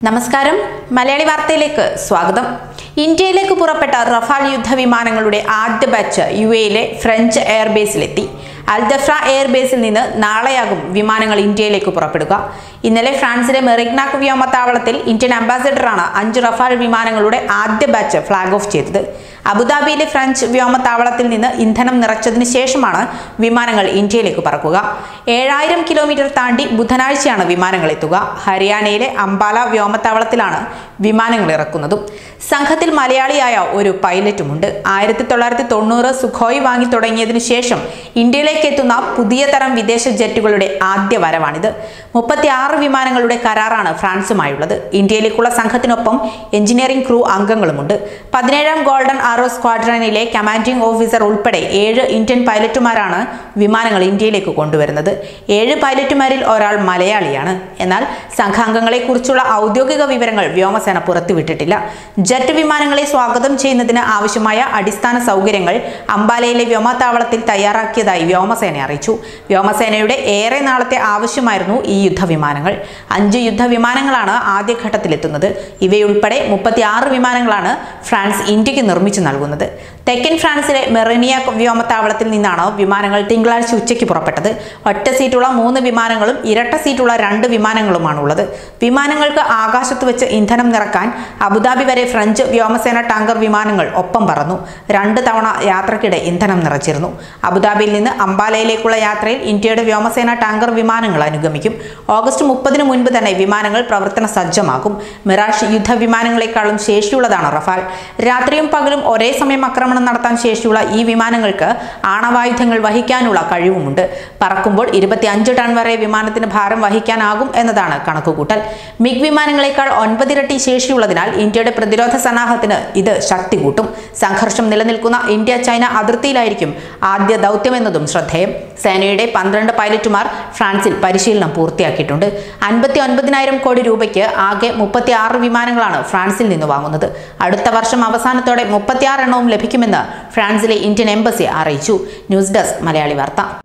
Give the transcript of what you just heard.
നമസ്കാരം മലയാളി വാർത്തയിലേക്ക് സ്വാഗതം ഇന്ത്യയിലേക്ക് പുറപ്പെട്ട റഫാൽ യുദ്ധവിമാനങ്ങളുടെ ആദ്യ ബാച്ച് യു എയിലെ ഫ്രഞ്ച് എയർബേസിലെത്തി അൽജഫ്ര എയർബേസിൽ നിന്ന് നാളെയാകും വിമാനങ്ങൾ ഇന്ത്യയിലേക്ക് പുറപ്പെടുക ഇന്നലെ ഫ്രാൻസിലെ മെറിഗ്നാക് വ്യോമത്താവളത്തിൽ ഇന്ത്യൻ അംബാസഡറാണ് അഞ്ച് റഫാൽ വിമാനങ്ങളുടെ ആദ്യ ബാച്ച് ഫ്ളാഗ് ഓഫ് ചെയ്തത് അബുദാബിയിലെ ഫ്രഞ്ച് വ്യോമത്താവളത്തിൽ നിന്ന് ഇന്ധനം നിറച്ചതിന് ശേഷമാണ് വിമാനങ്ങൾ ഇന്ത്യയിലേക്ക് പറക്കുക ഏഴായിരം കിലോമീറ്റർ താണ്ടി ബുധനാഴ്ചയാണ് വിമാനങ്ങൾ എത്തുക ഹരിയാനയിലെ അംബാല വ്യോമത്താവളത്തിലാണ് വിമാനങ്ങൾ ഇറക്കുന്നതും സംഘത്തിൽ മലയാളിയായ ഒരു പൈലറ്റുമുണ്ട് ആയിരത്തി തൊള്ളായിരത്തി തൊണ്ണൂറ് സുഖോയ് വാങ്ങി തുടങ്ങിയതിനു ശേഷം ഇന്ത്യയിലേക്ക് എത്തുന്ന പുതിയ തരം വിദേശ ജെറ്റുകളുടെ ആദ്യ വരവാണിത് മുപ്പത്തി ആറ് വിമാനങ്ങളുടെ കരാറാണ് ഫ്രാൻസുമായുള്ളത് ഇന്ത്യയിലേക്കുള്ള സംഘത്തിനൊപ്പം എഞ്ചിനീയറിംഗ് ക്രൂ അംഗങ്ങളുമുണ്ട് പതിനേഴാം ഗോൾഡൻ ആറോ സ്ക്വാഡ്രനിലെ കമാൻഡിംഗ് ഓഫീസർ ഉൾപ്പെടെ ഏഴ് ഇന്ത്യൻ പൈലറ്റുമാരാണ് വിമാനങ്ങൾ ഇന്ത്യയിലേക്ക് കൊണ്ടുവരുന്നത് ഏഴ് പൈലറ്റുമാരിൽ ഒരാൾ മലയാളിയാണ് എന്നാൽ സംഘാംഗങ്ങളെക്കുറിച്ചുള്ള ഔദ്യോഗിക വിവരങ്ങൾ വ്യോമസേന പുറത്തുവിട്ടിട്ടില്ല ജെറ്റ് വിമാനങ്ങളെ സ്വാഗതം ചെയ്യുന്നതിന് ആവശ്യമായ അടിസ്ഥാന സൗകര്യങ്ങൾ അംബാലയിലെ വ്യോമത്താവളത്തിൽ തയ്യാറാക്കിയതായി വ്യോമസേന അറിയിച്ചു വ്യോമസേനയുടെ ഏറെ നാളത്തെ ആവശ്യമായിരുന്നു ഈ യുദ്ധവിമാനങ്ങൾ അഞ്ച് യുദ്ധവിമാനങ്ങളാണ് ആദ്യഘട്ടത്തിലെത്തുന്നത് ഇവയുൾപ്പെടെ മുപ്പത്തിയാറ് വിമാനങ്ങളാണ് ഫ്രാൻസ് ഇന്ത്യക്ക് നിർമ്മിച്ചു നൽകുന്നത് തെക്കൻ ഫ്രാൻസിലെ മെറിനിയാക് വ്യോമത്താവളത്തിൽ നിന്നാണ് വിമാനങ്ങൾ തിങ്കളാഴ്ച ഉച്ചയ്ക്ക് പുറപ്പെട്ടത് ഒറ്റ സീറ്റുള്ള മൂന്ന് വിമാനങ്ങളും ഇരട്ട സീറ്റുള്ള രണ്ട് വിമാനങ്ങളുമാണ് ഉള്ളത് വിമാനങ്ങൾക്ക് ആകാശത്ത് വെച്ച് ഇന്ധനം നിറക്കാൻ അബുദാബി വരെ ഫ്രഞ്ച് വ്യോമസേന ടാങ്കർ വിമാനങ്ങൾ ഒപ്പം പറന്നു രണ്ട് തവണ യാത്രക്കിടെ ഇന്ധനം നിറച്ചിരുന്നു അബുദാബിയിൽ നിന്ന് അംബാലയിലേക്കുള്ള യാത്രയിൽ ഇന്ത്യയുടെ വ്യോമസേന ടാങ്കർ വിമാനങ്ങൾ അനുഗമിക്കും ഓഗസ്റ്റ് മുപ്പതിന് മുൻപ് തന്നെ വിമാനങ്ങൾ പ്രവർത്തന സജ്ജമാകും മിറാഷ് യുദ്ധവിമാനങ്ങളെക്കാളും ശേഷിയുള്ളതാണ് റഫാൽ രാത്രിയും പകലും ഒരേ സമയം ആക്രമണം നടത്താൻ ശേഷിയുള്ള ഈ വിമാനങ്ങൾക്ക് ആണവായുധങ്ങൾ വഹിക്കാനുള്ള കഴിവുമുണ്ട് പറക്കുമ്പോൾ ഇരുപത്തിയഞ്ച് ടൺ വരെ വിമാനത്തിന് ഭാരം വഹിക്കാനാകും എന്നതാണ് കണക്കുകൂട്ടൽ മിഗ് വിമാനങ്ങളെക്കാൾ ഒൻപതിരട്ടി ശേഷിയുള്ളതിനാൽ ഇന്ത്യയുടെ പ്രതിരോധ സന്നാഹത്തിന് ഇത് ശക്തി കൂട്ടും സംഘർഷം നിലനിൽക്കുന്ന ഇന്ത്യ ചൈന അതിർത്തിയിലായിരിക്കും ആദ്യ ദൗത്യമെന്നതും ശ്രദ്ധേയം സേനയുടെ പന്ത്രണ്ട് പൈലറ്റുമാർ ഫ്രാൻസിൽ പരിശീലനം പൂർത്തിയാക്കിയിട്ടുണ്ട് അൻപത്തി ഒൻപതിനായിരം കോടി രൂപയ്ക്ക് ആകെ മുപ്പത്തി ആറ് വിമാനങ്ങളാണ് ഫ്രാൻസിൽ നിന്ന് വാങ്ങുന്നത് അടുത്ത വർഷം അവസാനത്തോടെ മുപ്പത്തിയാറ് എണ്ണവും ലഭിക്കുമെന്ന് ഫ്രാൻസിലെ ഇന്ത്യൻ എംബസി അറിയിച്ചു ന്യൂസ് ഡെസ്ക് മലയാളി വാർത്ത